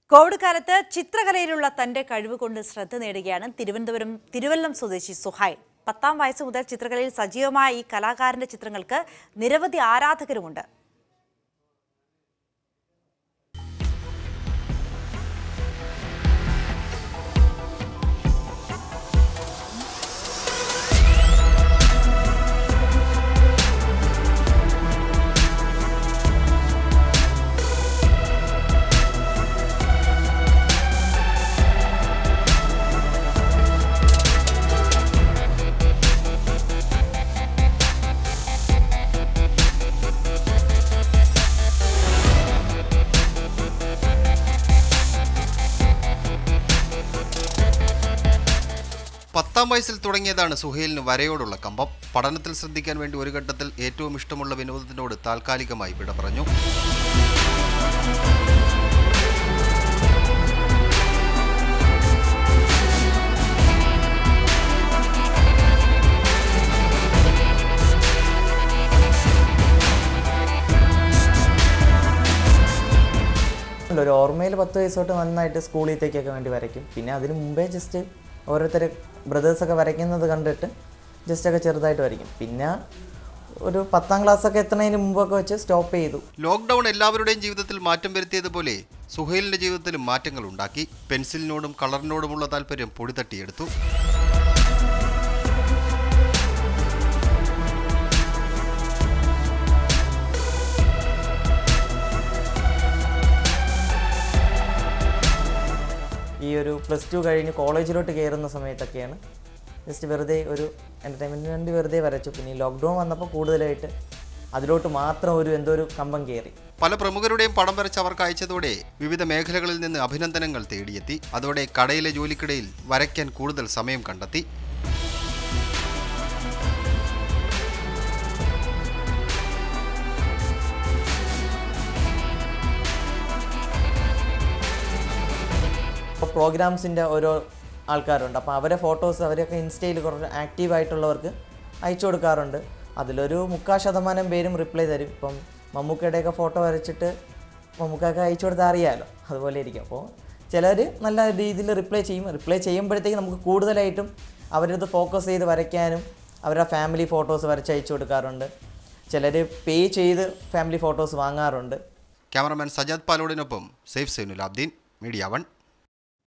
Covid കാലത്ത് ചിത്രകലയിലുള്ള തന്റെ കഴിവ് കൊണ്ട് ശ്രദ്ധ നേടുകയാണ് തിരുവനന്തപുരം തിരുവല്ലം സ്വദേശി സുഹൈൽ പത്താം വയസ്സ് മുതൽ ചിത്രകലയിൽ സജീവമായ ഈ കലാകാരന്റെ ചിത്രങ്ങൾക്ക് നിരവധി ആരാധകരുമുണ്ട് പത്താം വയസ്സിൽ തുടങ്ങിയതാണ് സുഹേലിന് വരയോടുള്ള കമ്പം പഠനത്തിൽ ശ്രദ്ധിക്കാൻ വേണ്ടി ഒരു ഘട്ടത്തിൽ ഏറ്റവും ഇഷ്ടമുള്ള വിനോദത്തിനോട് താൽക്കാലികമായി വിട പറഞ്ഞു അല്ല, ഒരു ഓർമ്മയിൽ പത്ത് വയസ്സ് തൊട്ട് നന്നായിട്ട് സ്കൂളിലത്തേക്കൊക്കെ വേണ്ടി വരയ്ക്കും പിന്നെ അതിന് മുമ്പേ ജസ്റ്റ് ഓരോരുത്തർ ബ്രദേഴ്സൊക്കെ വരയ്ക്കുന്നത് കണ്ടിട്ട് ജസ്റ്റ് ഒക്കെ ചെറുതായിട്ട് വരയ്ക്കും പിന്നെ ഒരു പത്താം ക്ലാസ്സൊക്കെ എത്തുന്നതിന് മുമ്പൊക്കെ വെച്ച് സ്റ്റോപ്പ് ചെയ്തു ലോക്ക്ഡൌൺ എല്ലാവരുടെയും ജീവിതത്തിൽ മാറ്റം വരുത്തിയതുപോലെ സുഹേലിന്റെ ജീവിതത്തിലും മാറ്റങ്ങൾ ഉണ്ടാക്കി പെൻസിലിനോടും കളറിനോടുമുള്ള താല്പര്യം പൊടിതട്ടിയെടുത്തു ഈ ഒരു പ്ലസ് ടു കഴിഞ്ഞ് കോളേജിലോട്ട് കയറുന്ന സമയത്തൊക്കെയാണ് ജസ്റ്റ് വെറുതെ ഒരു എൻ്റർടൈൻമെൻറ്റിന് വേണ്ടി വെറുതെ വരച്ചു പിന്നെ ഈ ലോക്ക്ഡൗൺ വന്നപ്പോൾ കൂടുതലായിട്ട് അതിലോട്ട് മാത്രം ഒരു എന്തോ ഒരു കമ്പം കയറി പല പ്രമുഖരുടെയും പടം വരച്ച് അവർക്ക് അയച്ചതോടെ വിവിധ മേഖലകളിൽ നിന്ന് അഭിനന്ദനങ്ങൾ തേടിയെത്തി അതോടെ കടയിലെ ജോലിക്കിടയിൽ വരയ്ക്കാൻ കൂടുതൽ സമയം കണ്ടെത്തി ഇപ്പോൾ പ്രോഗ്രാംസിൻ്റെ ഓരോ ആൾക്കാരുണ്ട് അപ്പോൾ അവരെ ഫോട്ടോസ് അവരൊക്കെ ഇൻസ്റ്റയിൽ കുറച്ച് ആക്റ്റീവ് ആയിട്ടുള്ളവർക്ക് അയച്ചു കൊടുക്കാറുണ്ട് അതിലൊരു മുക്കാൽ ശതമാനം പേരും റിപ്ലൈ തരും ഇപ്പം മമ്മൂക്കയുടെയൊക്കെ ഫോട്ടോ വരച്ചിട്ട് മമ്മൂക്കൊക്കെ അയച്ചു കൊടുത്താൽ അറിയാമല്ലോ അതുപോലെ ഇരിക്കും അപ്പോൾ ചിലർ നല്ല രീതിയിൽ റിപ്ലൈ ചെയ്യും റിപ്ലൈ ചെയ്യുമ്പോഴത്തേക്ക് നമുക്ക് കൂടുതലായിട്ടും അവരത് ഫോക്കസ് ചെയ്ത് വരയ്ക്കാനും അവരുടെ ഫാമിലി ഫോട്ടോസ് വരച്ച് അയച്ചു കൊടുക്കാറുണ്ട് ചിലർ പേ ചെയ്ത് ഫാമിലി ഫോട്ടോസ് വാങ്ങാറുണ്ട് ക്യാമറമാൻ സജാദ് പാലോടിനൊപ്പം സേഫ് സൈനുലാബ്ദീൻ മീഡിയ വൺ